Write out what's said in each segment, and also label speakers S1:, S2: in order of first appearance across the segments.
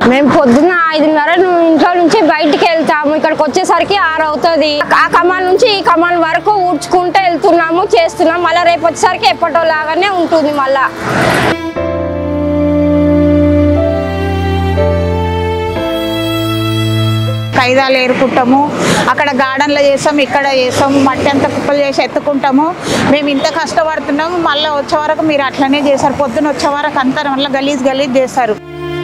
S1: మేము పొద్దున్న ఐదున్నర ను- ఇంట్లో నుంచి బయటికి వెళ్తాము ఇక్కడికి వచ్చేసరికి ఆరు అవుతుంది ఆ కమాన్ నుంచి ఈ కమాన్ వరకు ఊడ్చుకుంటూ వెళ్తున్నాము చేస్తున్నాం మళ్ళీ రేపు వచ్చేసరికి ఎప్పటో లాగానే ఉంటుంది మళ్ళా
S2: కైదాలు ఏరుకుంటాము అక్కడ గార్డెన్లో చేస్తాం ఇక్కడ చేస్తాం మట్టి అంతా కుప్పలు చేసి ఎత్తుకుంటాము మేము ఇంత కష్టపడుతున్నాము మళ్ళీ వచ్చే వరకు మీరు అట్లనే చేస్తారు పొద్దున వచ్చే వరకు అంతా మళ్ళీ గలీజ్ గలీజ్ చేస్తారు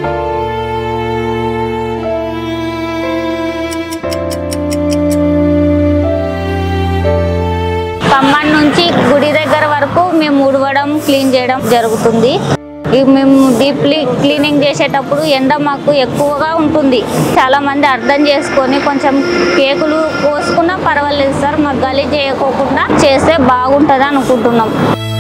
S3: ఖమ్మం నుంచి గుడి దగ్గర వరకు మేము ఊడవడం క్లీన్ చేయడం జరుగుతుంది ఇవి మేము డీప్లీ క్లీనింగ్ చేసేటప్పుడు ఎండ మాకు ఎక్కువగా ఉంటుంది చాలా మంది అర్థం చేసుకొని కొంచెం కేకులు కోసుకున్నా పర్వాలేదు సార్ మాకు గలీజ్ చేయకోకుండా చేస్తే బాగుంటుంది అనుకుంటున్నాం